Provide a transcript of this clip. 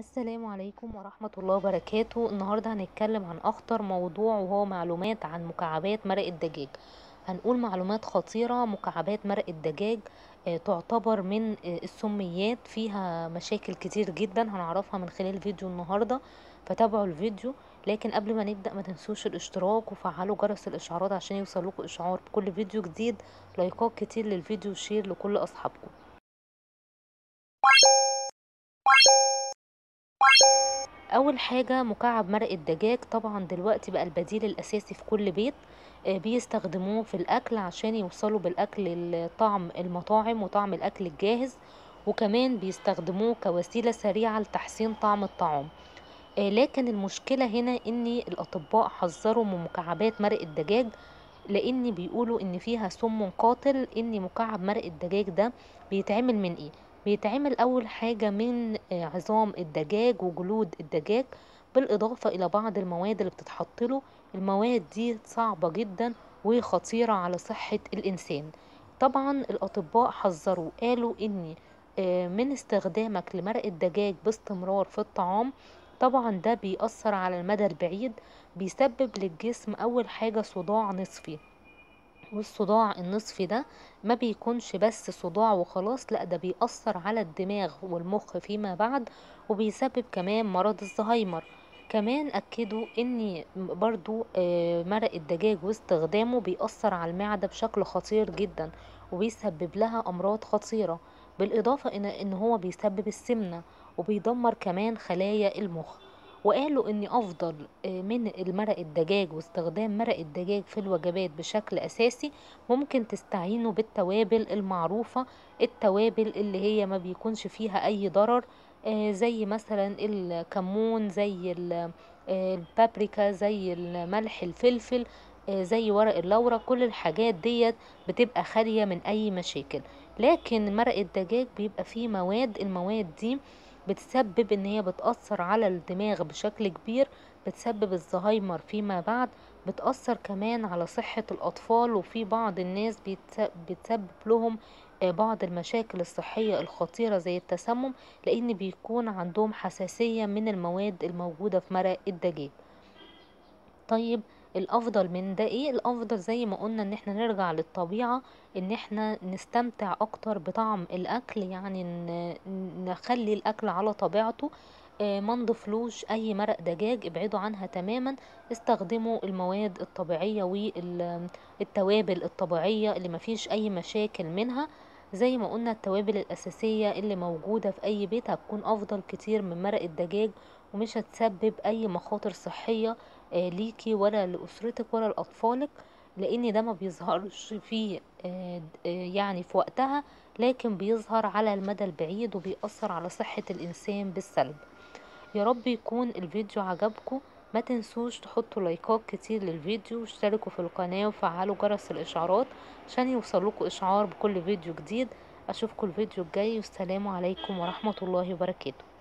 السلام عليكم ورحمة الله وبركاته النهاردة هنتكلم عن أخطر موضوع وهو معلومات عن مكعبات مرق الدجاج هنقول معلومات خطيرة مكعبات مرق الدجاج آه، تعتبر من آه، السميات فيها مشاكل كتير جدا هنعرفها من خلال فيديو النهاردة فتابعوا الفيديو لكن قبل ما نبدأ ما تنسوش الاشتراك وفعلوا جرس الإشعارات عشان يوصلوكوا إشعار بكل فيديو جديد لايكات كتير للفيديو وشير لكل أصحابكم اول حاجه مكعب مرق الدجاج طبعا دلوقتي بقى البديل الاساسي في كل بيت آه، بيستخدموه في الاكل عشان يوصلوا بالاكل لطعم المطاعم وطعم الاكل الجاهز وكمان بيستخدموه كوسيله سريعه لتحسين طعم الطعام آه، لكن المشكله هنا ان الاطباء حذروا من مكعبات مرق الدجاج لان بيقولوا ان فيها سم قاتل ان مكعب مرق الدجاج ده بيتعمل من ايه بيتعمل اول حاجة من آه، عظام الدجاج وجلود الدجاج بالاضافة الى بعض المواد اللي بتتحط له المواد دي صعبة جدا وخطيرة على صحة الانسان طبعا الاطباء حذروا قالوا ان آه، من استخدامك لمرق الدجاج باستمرار في الطعام طبعا ده بيأثر على المدى البعيد بيسبب للجسم اول حاجة صداع نصفي والصداع النصفي ده ما بيكونش بس صداع وخلاص لا ده بيأثر على الدماغ والمخ فيما بعد وبيسبب كمان مرض الزهايمر كمان أكدوا ان برضو آه، مرق الدجاج واستخدامه بيأثر على المعدة بشكل خطير جدا وبيسبب لها أمراض خطيرة بالإضافة إن إن هو بيسبب السمنة وبيدمر كمان خلايا المخ وقالوا ان افضل آه، من المرق الدجاج واستخدام مرق الدجاج في الوجبات بشكل اساسي ممكن تستعينوا بالتوابل المعروفة التوابل اللي هي ما بيكونش فيها اي ضرر آه، زي مثلا الكمون زي ال- آه، البابريكا زي الملح الفلفل آه، زي ورق اللورة كل الحاجات ديت بتبقى خالية من اي مشاكل لكن مرق الدجاج بيبقى فيه مواد المواد دي بتسبب ان هي بتأثر على الدماغ بشكل كبير بتسبب الزهايمر فيما بعد بتأثر كمان على صحة الأطفال وفي بعض الناس بيتس- بتسبب لهم آه، بعض المشاكل الصحية الخطيرة زي التسمم لأن بيكون عندهم حساسية من المواد الموجودة في مرق الدجاج طيب الافضل من ده ايه الافضل زي ما قلنا ان احنا نرجع للطبيعة ان احنا نستمتع اكتر بطعم الاكل يعني ن- نخلي الاكل على طبيعته آه، ما نضيفلوش اي مرق دجاج ابعدوا عنها تماما استخدموا المواد الطبيعية والتوابل الطبيعية اللي مفيش اي مشاكل منها زي ما قلنا التوابل الاساسية اللي موجودة في اي بيت هتكون افضل كتير من مرق الدجاج ومش هتسبب اي مخاطر صحية آه، ليكي ولا لأسرتك ولا لأطفالك لأن ده ما بيظهرش في آه، آه، يعني في وقتها لكن بيظهر على المدى البعيد وبيأثر على صحة الإنسان بالسلب يا رب يكون الفيديو عجبكم ما تنسوش تحطوا لايكات كتير للفيديو واشتركوا في القناة وفعلوا جرس الإشعارات عشان يوصلوكوا إشعار بكل فيديو جديد أشوفكم الفيديو الجاي والسلام عليكم ورحمة الله وبركاته